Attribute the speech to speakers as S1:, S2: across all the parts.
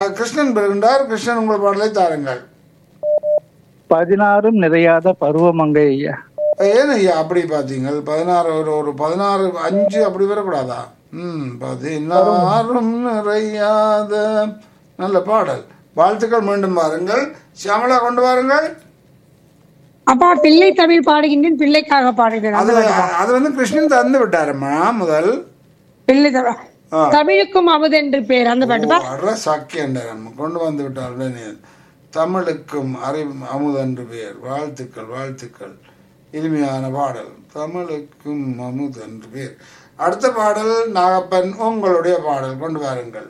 S1: கிருஷ்ணன் பெறுகின்றார் கிருஷ்ணன் உங்கள் பாடலை தாருங்கள்
S2: பதினாறும் நிறையாத பருவமங்கை ஐயா
S1: ஏன் ஐயா அப்படி பார்த்தீங்கள் பதினாறு ஒரு ஒரு பதினாறு அஞ்சு அப்படி வரக்கூடாதா ம் பதினாறும் நிறையாத நல்ல பாடல் வாழ்த்துக்கள் மீண்டும் பாருங்கள் சியாமலா கொண்டு வாருங்கள்
S3: அப்பா பிள்ளை தமிழ் பாடுகின்றேன் பிள்ளைக்காக பாடுகிறேன்
S1: அது அது வந்து கிருஷ்ணன் தந்து விட்டாரம்மா முதல்
S3: பிள்ளை தமிழ்
S1: ஆ.
S3: தமிழுக்கும் அமுதென்று பேர் அந்த பாட்டுப்பா
S1: அற சாக்கியண்டரம் கொண்டு வந்து விட்டார் உடனே தமிழுக்கும் அறிவு அமுதன்று பேர் வாழ்த்துக்கள் வாழ்த்துக்கள் இனிமையான பாடல் தமிழுக்கும் அமுதன்று பேர் அடுத்த பாடல் நாகப்பன் உங்களுடைய பாடல் கொண்டு வாருங்கள்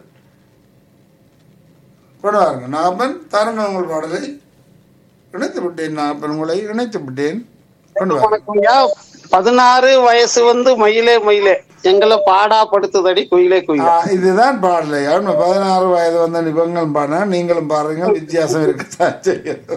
S1: கொண்டு வாருங்கள் நாகப்பன் தாருங்கள் உங்கள் பாடலை இணைத்து விட்டேன் நாகப்பன் உங்களை இணைத்து விட்டேன் கொண்டு வாருங்கள்
S4: வணக்கம்யா பதினாறு வயசு வந்து மயிலே மயிலே எங்களை பாடா படுத்துதடி குயிலே
S1: ஆ,
S4: குயிலே
S1: இதுதான் பாடலை அவன் பதினாறு வயது வந்த நிபங்களும் பாடினா நீங்களும் பாருங்க வித்தியாசம் இருக்குதான் செய்யுது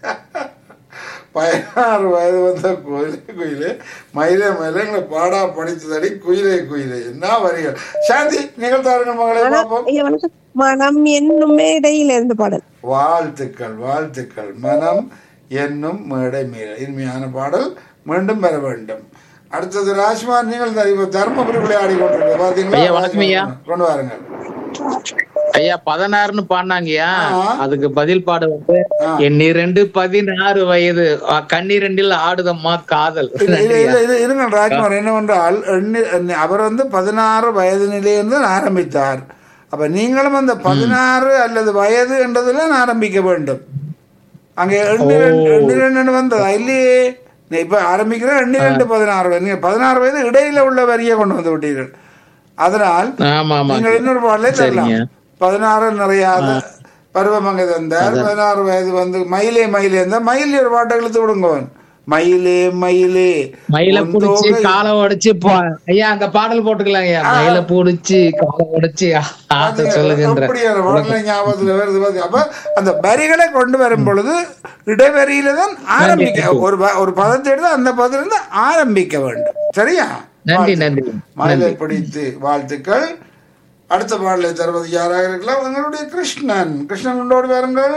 S1: பதினாறு வயது வந்த கோயிலே குயிலே மயிலே மயிலே எங்களை பாடா படித்ததடி குயிலே குயிலே என்ன வரிகள் சாந்தி நீங்கள் தாருங்கள் மகளே பார்ப்போம்
S5: ஐயா வணக்கம் மனம் என்னும் மேடையில் இருந்து பாடல்
S1: வாழ்த்துக்கள் வாழ்த்துக்கள் மனம் என்னும் மேடை மீற இனிமையான பாடல் மீண்டும் பெற வேண்டும் அடுத்தது ராஜ்குமார் நீங்கள் தான் இப்ப தர்மபுரி விளையாடி கொண்டிருக்க பாத்தீங்களா
S6: ஐயா, வணக்கம் ஐயா.
S1: கொண்டு வாருங்கள்
S6: ஐயா பதினாறுன்னு பாடினாங்கய்யா
S1: ஆ.
S6: அதுக்கு பதில் பாட வந்து
S1: ஆ.
S6: எண்ணிரண்டு பதினாறு வயது அ, கண்ணிரண்டில் ஆடுதம்மா காதல்
S1: இல்ல இல்ல இல்ல இல்ல இருங்க ராஜ்குமார் என்னவென்றால் எண்ணி- எண்ணி- அவர் வந்து பதினாறு வயது நிலையிலிருந்து ஆரம்பித்தார் அப்ப நீங்களும் அந்த பதினாறு அல்லது வயது என்றதுல ஆரம்பிக்க வேண்டும் அங்க எண்ணிரண்டு எண்ணிரண்டு வந்ததா இல்லையே நீ இப்ப ஆரம்பிக்கிற எண்ணிரண்டு பதினாறு வயது. நீங்க பதினாறு வயது இடையில உள்ள வரியை கொண்டு வந்து விட்டீர்கள் அதனால்
S6: ஆமா ஆமா
S1: நீங்கள் இன்னொரு பாடலே தரலாம்
S6: சரிங்க.
S1: பதினாறு நிறையாத பருவமங்க தந்தார் பதினாறு வயது வந்து மயிலே மயிலே இருந்தா மயில் ஒரு பாட்டை இழுத்து விடுங்கவன் மயிலே மயிலே
S6: மயில
S1: உன்
S6: புடிச்சு
S1: தோகை-
S6: காலை உடைச்சு போ- ஐயா அந்த பாடல் போட்டுக்கலாம் ஐயா மயில புடிச்சு காலை உடைச்சு ஆத்த சொல்லுகின்ற
S1: அப்படி ஒரு பாடலை ஞாபகத்துல வருது பாத்தி. அப்ப அந்த வரிகளை கொண்டு வரும் பொழுது இடைவெளியில தான் ஆரம்பிக்க ஒரு ப- ஒரு பதத்தை எடுத்து அந்த பதத்திலிருந்து ஆரம்பிக்க வேண்டும் சரியா
S6: நன்றி நன்றி
S1: மயிலை பிடித்து வாழ்த்துக்கள் அடுத்த பாடலை தருவது யாராக இருக்கலாம் உங்களுடைய கிருஷ்ணன் கிருஷ்ணன் கொண்டோடு வாருங்கள்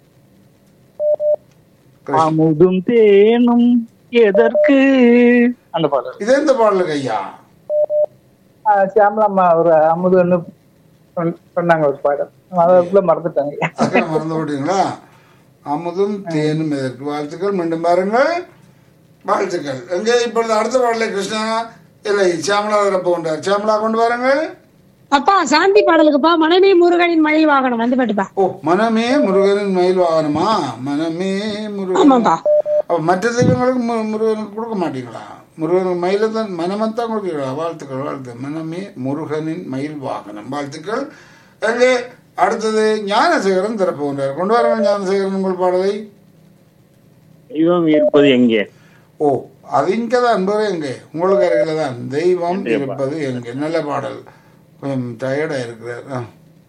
S1: கிருஷ்ணன்.
S2: அமுதும் தேனும் எதற்கு அந்த பாடல்
S1: இது எந்த பாடலுக்கு ஐயா
S2: ஆ, சியாமலாம்மா ஒரு அமுதுன்னு சொன்ன- சொன்னாங்க ஒரு பாடல் அதுக்குள்ள மறந்துட்டாங்க
S1: அக்கா மறந்து விட்டீங்களா அமுதும் தேனும் எதற்கு வாழ்த்துக்கள் மீண்டும் பாருங்கள் வாழ்த்துக்கள் எங்கே இப்பொழுது அடுத்த பாடலை கிருஷ்ணா இல்லை சியாமலா தரப்பு கொண்டார் சியாமலா கொண்டு வாருங்கள்
S3: அப்பா சாந்தி பாடலுக்குப்பா மனைவி முருகனின் மயில் வாகனம் வந்து பாட்டுப்பா
S1: ஓ மனமே முருகனின் மயில் வாகனமா மனமே முருகன்
S3: ஆமாப்பா
S1: அப்ப மற்ற தெய்வங்களுக்கு மு- முருகனுக்கு கொடுக்க மாட்டீங்களா முருகனுக்கு மயிலை தான் மனமத்தான் கொடுப்பீங்களா வாழ்த்துக்கள் வாழ்த்து மனமே முருகனின் மயில் வாகனம் வாழ்த்துக்கள் எங்கே அடுத்தது ஞானசேகரன் திறப்பு கொண்டார் கொண்டு வாருங்கள் ஞானசேகரன் உங்கள் பாடலை
S7: தெய்வம் இருப்பது எங்கே
S1: ஓ அது இங்கே தான் என்பது எங்கே உங்களுக்கு அருகில தான் தெய்வம் இருப்பது எங்கே நல்ல பாடல் கொஞ்சம் டயர்டாக இருக்கிறார் ஆ.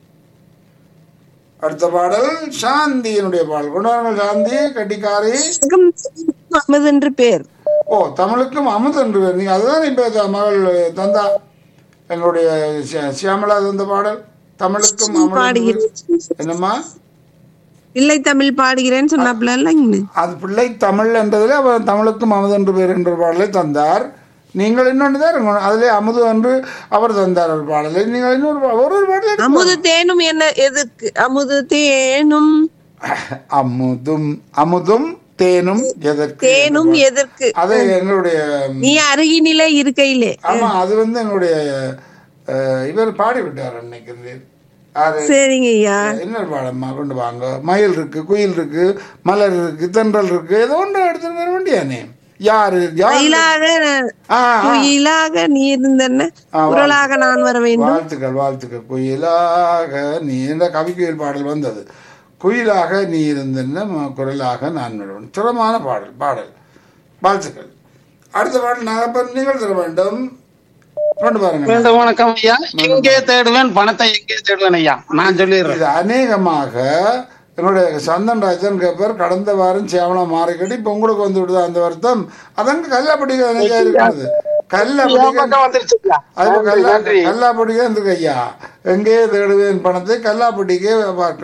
S1: அடுத்த பாடல் சாந்தியினுடைய பாடல் கொண்டு வாருங்கள் சாந்தி கட்டிக்காரி
S5: வணக்கம், அமுது என்று பேர்
S1: ஓ தமிழுக்கும் அமுது என்று பேர். நீங்க அதுதான் இப்ப த- மகள் தந்தா எங்களுடைய சி- சியாமலா தந்த பாடல் தமிழுக்கும் அமுது என்று பேர். என்னம்மா
S5: பிள்ளை தமிழ் பாடுகிறேன்னு சொன்னாப்ல இல்லைங்க
S1: அது பிள்ளை தமிழ் என்றதில் அவர் தமிழுக்கும் அமுது என்று பேர் என்ற பாடலை தந்தார் நீங்கள் இன்னொன்று தான் இருக்கணும் அதிலே அமுது என்று அவர் தந்தார் ஒரு பாடலை நீங்கள் இன்னொரு பா- ஒரு ஒரு பாடல் எடுத்து
S5: அமுது தேனும் என்ன எதுக்கு அமுது தேனும்
S1: அமுதும் அமுதும் தேனும் எதற்கு
S5: தேனும் எதற்கு
S1: அது எங்களுடைய
S5: நீ அருகினிலே இருக்கையிலே
S1: ஆமா அது வந்து எங்களுடைய அஹ், இவர் பாடிவிட்டார் அன்னைக்கு அது
S5: சரிங்க ஐயா
S1: இன்னொரு பாடம்மா கொண்டு வாங்க மயில் இருக்கு குயில் இருக்கு மலர் இருக்கு தென்றல் இருக்கு ஏதோ ஒன்று எடுத்துட்டு வர வேண்டியானே யாரு யாரு
S5: மயிலாக
S1: ஆ, ஆ.
S5: குயிலாக நீ இருந்தன
S1: ஆ, வா.
S5: குரலாக நான் வர வேண்டும்
S1: வாழ்த்துக்கள் வாழ்த்துக்கள் குயிலாக நீ என்ற கவிக்குயில் பாடல் வந்தது குயிலாக நீ இருந்தன ம- குரலாக நான் விடுவேன் சிரமமான பாடல் பாடல் வாழ்த்துக்கள் அடுத்த பாடல் நாகப்பன் நீங்கள் தர வேண்டும் கொண்டு பாருங்க
S4: மீண்டும் வணக்கம் ஐயா எங்கே தேடுவேன் பணத்தை எங்கே தேடுவேன் ஐயா நான் சொல்லிடுறேன்
S1: இது அநேகமாக என்னுடைய சந்தன் ராஜன் கேப்பர் கடந்த வாரம் சேவலம் மாறிக்கட்டி இப்போ உங்களுக்கு வந்து விடுதா அந்த வருத்தம் அதங்க கல்லாப்பட்டி இருக்கிறது கல்லா
S4: என்
S1: பிடிக்க
S4: பக்கம் வந்துருச்சுங்களா
S1: அது
S4: நன்றி
S1: கல்லா
S4: நன்றி
S1: கல்லாப்பட்டிக்கே இருக்கு ஐயா எங்கே தேடுவேன் பணத்தை கல்லாப்பட்டிக்கே